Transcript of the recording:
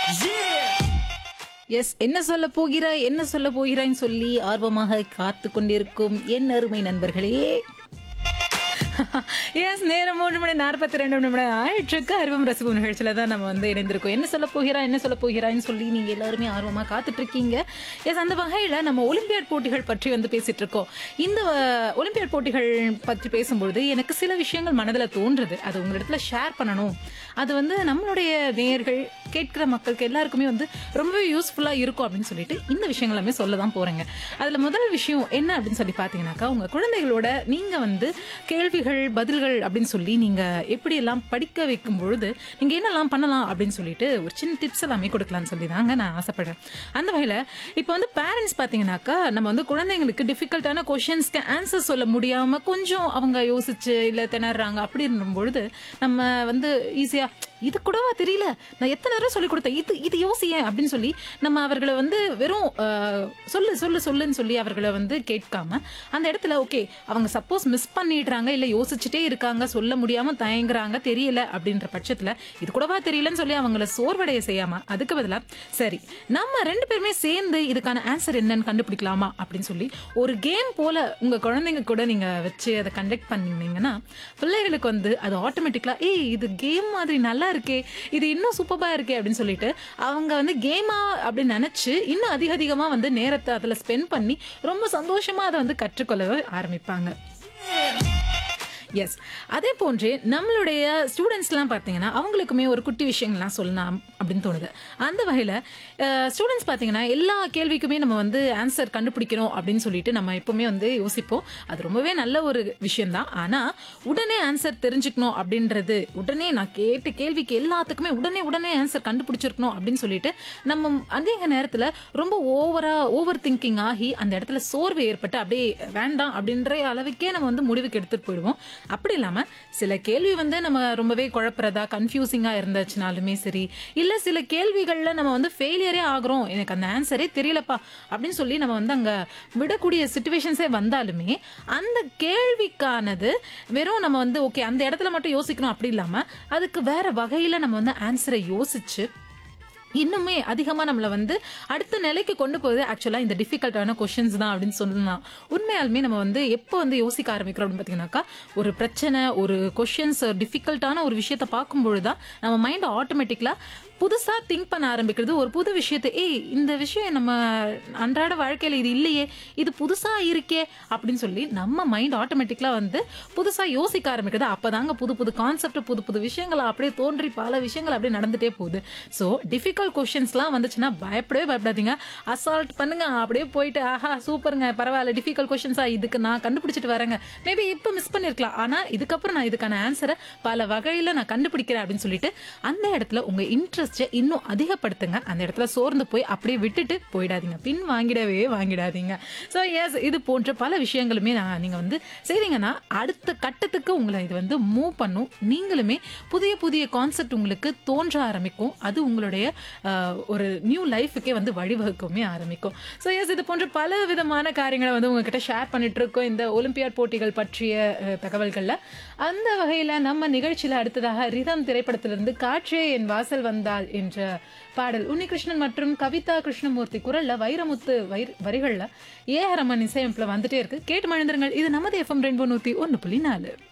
S என்ன சொல்ல போகிறாய் என்ன சொல்ல போகிறாய்ன்னு சொல்லி ஆர்வமாக காத்து கொண்டிருக்கும் என் அருமை நண்பர்களே எஸ் நேரம் மூன்று மணி நாற்பத்தி ரெண்டு மணி ஆயிற்றுக்கு அருவம் ரசிப்பு நிகழ்ச்சியில தான் நம்ம வந்து இணைந்திருக்கோம் என்ன சொல்ல போகிறா என்ன சொல்ல போகிறாய்ன்னு சொல்லி நீங்க எல்லாருமே ஆர்வமா காத்துட்டு இருக்கீங்க எஸ் அந்த வகையில நம்ம ஒலிம்பியாட் போட்டிகள் பற்றி வந்து பேசிட்டு இருக்கோம் இந்த அஹ், ஒலிம்பியாட் போட்டிகள் பற்றி பேசும்பொழுது எனக்கு சில விஷயங்கள் மனதில் தோன்றுது அது உங்களிடத்துல ஷேர் பண்ணணும் அது வந்து நம்மளுடைய நேயர்கள் கேட்கிற மக்களுக்கு எல்லாருக்குமே வந்து ரொம்பவே யூஸ்ஃபுல்லா இருக்கும் அப்படின்னு சொல்லிட்டு இந்த விஷயங்கள் எல்லாமே சொல்ல தான் போறேங்க அதுல முதல் விஷயம் என்ன அப்படின்னு சொல்லி பாத்தீங்கன்னாக்கா உங்க குழந்தைகளோட நீங்க வந்து கேள்விகள் பதில்கள் அப்படின்னு சொல்லி நீங்க எப்படி எல்லாம் படிக்க வைக்கும் பொழுது நீங்க என்னெல்லாம் பண்ணலாம் அப்படின்னு சொல்லிட்டு ஒரு சின்ன டிப்ஸ் எல்லாமே கொடுக்கலாம்னு சொல்லி தாங்க நான் ஆசைப்படுறேன் அந்த வகையில இப்போ வந்து பேரண்ட்ஸ் பாத்தீங்கன்னாக்கா நம்ம வந்து குழந்தைங்களுக்கு டிஃபிகல்ட்டான கொஷின்ஸ்க்கு ஆன்சர் சொல்ல முடியாம கொஞ்சம் அவங்க யோசிச்சு இல்ல திணறாங்க அப்படி இருக்கும் பொழுது நம்ம வந்து ஈஸியா இது கூடவா தெரியல நான் எத்தனை தடவை சொல்லி கொடுத்தேன் இது இது யோசியேன் அப்படின்னு சொல்லி நம்ம அவர்களை வந்து வெறும் அஹ், சொல்லு சொல்லு சொல்லுன்னு சொல்லி அவர்களை வந்து கேட்காம அந்த இடத்துல ஓகே அவங்க சப்போஸ் மிஸ் பண்ணிடுறாங்க இல்ல யோசிச்சுட்டே இருக்காங்க சொல்ல முடியாம தயங்குறாங்க தெரியல அப்படின்ற பட்சத்துல இது கூடவா தெரியலன்னு சொல்லி அவங்கள சோர்வடைய செய்யாம அதுக்கு பதிலா சரி நம்ம ரெண்டு பேருமே சேர்ந்து இதுக்கான ஆன்சர் என்னன்னு கண்டுபிடிக்கலாமா அப்படின்னு சொல்லி ஒரு கேம் போல உங்க குழந்தைங்க கூட நீங்க வச்சு அதை கண்டக்ட் பண்ணீங்கன்னா பிள்ளைகளுக்கு வந்து அது ஆட்டோமேட்டிக்கலா ஏய் இது கேம் மாதிரி நல்லா இருக்கே இது இன்னும் சூப்பரா இருக்கே அப்படின்னு சொல்லிட்டு அவங்க வந்து கேமா அப்படின்னு நினைச்சு இன்னும் அதிக அதிகமா வந்து நேரத்தை அதுல ஸ்பெண்ட் பண்ணி ரொம்ப சந்தோஷமா அதை வந்து கற்றுக்கொள்ள ஆரம்பிப்பாங்க எஸ் அதே போன்று நம்மளுடைய ஸ்டூடெண்ட்ஸ்லாம் பார்த்தீங்கன்னா அவங்களுக்குமே ஒரு குட்டி விஷயங்கள்லாம் சொல்லலாம் அப்படின்னு தோணுது அந்த வகையில் ஸ்டூடெண்ட்ஸ் பார்த்தீங்கன்னா எல்லா கேள்விக்குமே நம்ம வந்து ஆன்சர் கண்டுபிடிக்கணும் அப்படின்னு சொல்லிட்டு நம்ம எப்பவுமே வந்து யோசிப்போம் அது ரொம்பவே நல்ல ஒரு விஷயம்தான் ஆனால் உடனே ஆன்சர் தெரிஞ்சுக்கணும் அப்படின்றது உடனே நான் கேட்ட கேள்விக்கு எல்லாத்துக்குமே உடனே உடனே ஆன்சர் கண்டுபிடிச்சிருக்கணும் அப்படின்னு சொல்லிட்டு நம்ம அதிக நேரத்தில் ரொம்ப ஓவரா ஓவர் திங்கிங் ஆகி அந்த இடத்துல சோர்வு ஏற்பட்டு அப்படியே வேண்டாம் அப்படின்ற அளவுக்கே நம்ம வந்து முடிவுக்கு எடுத்துட்டு போயிடுவோம் அப்படி இல்லாம சில கேள்வி வந்து நம்ம ரொம்பவே குழப்புறதா கன்ஃபியூசிங்கா இருந்துச்சுனாலுமே சரி இல்ல சில கேள்விகள்ல நம்ம வந்து ஃபெயிலியரே ஆகுறோம் எனக்கு அந்த ஆன்சரே தெரியலப்பா அப்படின்னு சொல்லி நம்ம வந்து அங்க விடக்கூடிய சுச்சுவேஷன்ஸே வந்தாலுமே அந்த கேள்விக்கானது வெறும் நம்ம வந்து ஓகே அந்த இடத்துல மட்டும் யோசிக்கணும் அப்படி இல்லாம அதுக்கு வேற வகையில நம்ம வந்து ஆன்சரை யோசிச்சு இன்னுமே அதிகமா நம்மள வந்து அடுத்த நிலைக்கு கொண்டு போகுது ஆக்சுவலா இந்த டிஃபிகல்ட்டான கொஷின்ஸ் தான் அப்படின்னு சொல்லலாம் உண்மையாலுமே நம்ம வந்து எப்போ வந்து யோசிக்க ஆரம்பிக்கிறோம் அப்படின்னு பார்த்தீங்கன்னாக்கா ஒரு பிரச்சனை ஒரு கொஷின்ஸ் டிஃபிகல்ட்டான ஒரு விஷயத்த பார்க்கும்பொழுது தான் நம்ம மைண்ட் ஆட்டோமேட்டிக்கலா புதுசா திங்க் பண்ண ஆரம்பிக்கிறது ஒரு புது விஷயத்தை ஏய் இந்த விஷயம் நம்ம அன்றாட வாழ்க்கையில இது இல்லையே இது புதுசா இருக்கே அப்படின்னு சொல்லி நம்ம மைண்ட் ஆட்டோமேட்டிக்கலா வந்து புதுசா யோசிக்க ஆரம்பிக்கிறது அப்பதாங்க புது புது கான்செப்ட் புது புது விஷயங்கள் அப்படியே தோன்றி பல விஷயங்கள் அப்படியே நடந்துட்டே போகுது ஸோ டிஃபிகல்ட் கொஷின்ஸ்லாம் வந்துச்சுன்னா பயப்படவே பயப்படாதீங்க அசால்ட் பண்ணுங்க அப்படியே போயிட்டு ஆஹா சூப்பருங்க பரவாயில்ல டிஃபிகல்ட் கொஷின்ஸா இதுக்கு நான் கண்டுபிடிச்சிட்டு வரேங்க மேபி இப்போ மிஸ் பண்ணிருக்கலாம் ஆனா இதுக்கப்புறம் நான் இதுக்கான ஆன்சரை பல வகையில நான் கண்டுபிடிக்கிறேன் அப்படின்னு சொல்லிட்டு அந்த இடத்துல உங்க இன்ட்ரெஸ்ட் இன்னும் அதிகப்படுத்துங்க அந்த இடத்துல சோர்ந்து போய் அப்படியே விட்டுட்டு போயிடாதீங்க பின் வாங்கிடவே வாங்கிடாதீங்க ஸோ எஸ் இது போன்ற பல விஷயங்களுமே நான் நீங்கள் வந்து செய்தீங்கன்னா அடுத்த கட்டத்துக்கு உங்களை இது வந்து மூவ் பண்ணும் நீங்களுமே புதிய புதிய கான்செப்ட் உங்களுக்கு தோன்ற ஆரம்பிக்கும் அது உங்களுடைய ஆஹ், ஒரு நியூ லைஃபுக்கே வந்து வழிவகுக்கவுமே ஆரம்பிக்கும் ஸோ எஸ் இது போன்ற பல விதமான காரியங்களை வந்து உங்ககிட்ட ஷேர் பண்ணிட்டு இருக்கோம் இந்த ஒலிம்பியாட் போட்டிகள் பற்றிய அஹ், தகவல்கள்ல அந்த வகையில நம்ம நிகழ்ச்சியில அடுத்ததாக ரிதம் திரைப்படத்திலிருந்து காற்றே என் வாசல் வந்தால் என்ற பாடல் உன்னிகிருஷ்ணன் மற்றும் கவிதா கிருஷ்ணமூர்த்தி குரல்ல வைரமுத்து வைர வரிகள்ல ஏ ஆர் ரமன் இசையமைப்புல வந்துட்டே இருக்கு கேட்டு மழந்துருங்கள் இது நமது எஃப்எம் ரெயின்போ நூத்தி ஒன்னு புள்ளி நாலு